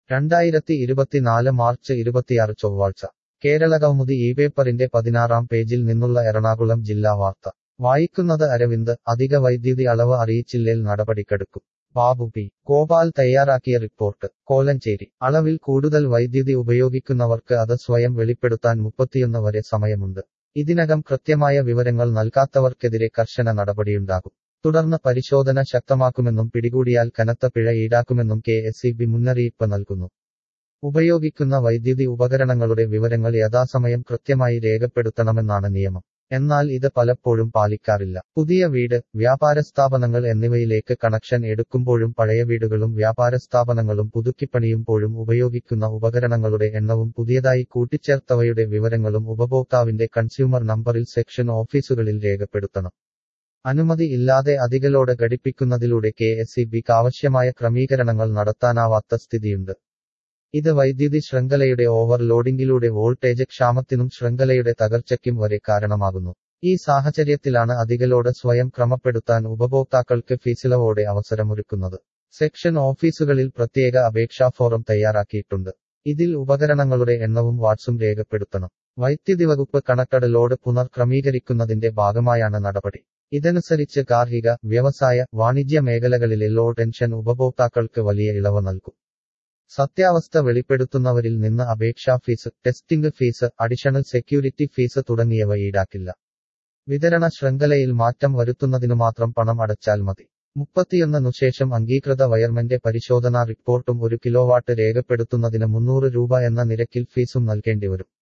രണ്ടായിരത്തി ഇരുപത്തിനാല് മാർച്ച് ഇരുപത്തിയാറ് ചൊവ്വാഴ്ച കേരള കൗമുദി ഈ പേപ്പറിന്റെ പതിനാറാം പേജിൽ നിന്നുള്ള എറണാകുളം ജില്ലാ വാർത്ത വായിക്കുന്നത് അരവിന്ദ് അധിക വൈദ്യുതി അളവ് അറിയിച്ചില്ലേൽ നടപടിക്കെടുക്കും ബാബു പി ഗോപാൽ തയ്യാറാക്കിയ റിപ്പോർട്ട് കോലഞ്ചേരി അളവിൽ കൂടുതൽ വൈദ്യുതി ഉപയോഗിക്കുന്നവർക്ക് അത് സ്വയം വെളിപ്പെടുത്താൻ മുപ്പത്തിയൊന്ന് വരെ സമയമുണ്ട് ഇതിനകം കൃത്യമായ വിവരങ്ങൾ നൽകാത്തവർക്കെതിരെ കർശന നടപടിയുണ്ടാകും തുടർന്ന് പരിശോധന ശക്തമാക്കുമെന്നും പിടികൂടിയാൽ കനത്ത പിഴ ഈടാക്കുമെന്നും കെ എസ് ഇ ബി മുന്നറിയിപ്പ് നൽകുന്നു ഉപയോഗിക്കുന്ന വൈദ്യുതി ഉപകരണങ്ങളുടെ വിവരങ്ങൾ യഥാസമയം കൃത്യമായി രേഖപ്പെടുത്തണമെന്നാണ് നിയമം എന്നാൽ ഇത് പലപ്പോഴും പാലിക്കാറില്ല പുതിയ വീട് വ്യാപാര സ്ഥാപനങ്ങൾ എന്നിവയിലേക്ക് കണക്ഷൻ എടുക്കുമ്പോഴും പഴയ വീടുകളും വ്യാപാര സ്ഥാപനങ്ങളും പുതുക്കിപ്പണിയുമ്പോഴും ഉപയോഗിക്കുന്ന ഉപകരണങ്ങളുടെ എണ്ണവും പുതിയതായി കൂട്ടിച്ചേർത്തവയുടെ വിവരങ്ങളും ഉപഭോക്താവിന്റെ കൺസ്യൂമർ നമ്പറിൽ സെക്ഷൻ ഓഫീസുകളിൽ രേഖപ്പെടുത്തണം അനുമതി ഇല്ലാതെ അധികലോട് ഘടിപ്പിക്കുന്നതിലൂടെ കെ എസ് ഇ ബിക്ക് ആവശ്യമായ ക്രമീകരണങ്ങൾ നടത്താനാവാത്ത സ്ഥിതിയുണ്ട് ഇത് വൈദ്യുതി ശൃംഖലയുടെ ഓവർലോഡിംഗിലൂടെ വോൾട്ടേജ് ക്ഷാമത്തിനും ശൃംഖലയുടെ തകർച്ചയ്ക്കും വരെ കാരണമാകുന്നു ഈ സാഹചര്യത്തിലാണ് അധികലോട് സ്വയം ക്രമപ്പെടുത്താൻ ഉപഭോക്താക്കൾക്ക് ഫീസിലവോടെ അവസരമൊരുക്കുന്നത് സെക്ഷൻ ഓഫീസുകളിൽ പ്രത്യേക അപേക്ഷാ ഫോറം തയ്യാറാക്കിയിട്ടുണ്ട് ഇതിൽ ഉപകരണങ്ങളുടെ എണ്ണവും വാട്സും രേഖപ്പെടുത്തണം വൈദ്യുതി വകുപ്പ് കണക്കട് ലോഡ് പുനർക്രമീകരിക്കുന്നതിന്റെ ഭാഗമായാണ് നടപടി ഇതനുസരിച്ച് ഗാർഹിക വ്യവസായ വാണിജ്യ മേഖലകളിലെ ലോ ടെൻഷൻ ഉപഭോക്താക്കൾക്ക് വലിയ ഇളവ് നൽകും സത്യാവസ്ഥ വെളിപ്പെടുത്തുന്നവരിൽ നിന്ന് അപേക്ഷാ fees testing fees additional security fees തുടങ്ങിയവ ഈടാക്കില്ല വിതരണ ശൃംഖലയിൽ മാറ്റം വരുത്തുന്നതിനു മാത്രം പണം അടച്ചാൽ മതി മുപ്പത്തിയൊന്നിനു ശേഷം അംഗീകൃത വയർമെന്റെ പരിശോധനാ റിപ്പോർട്ടും ഒരു കിലോവാട്ട് രേഖപ്പെടുത്തുന്നതിന് മുന്നൂറ് രൂപ എന്ന നിരക്കിൽ ഫീസും നൽകേണ്ടിവരും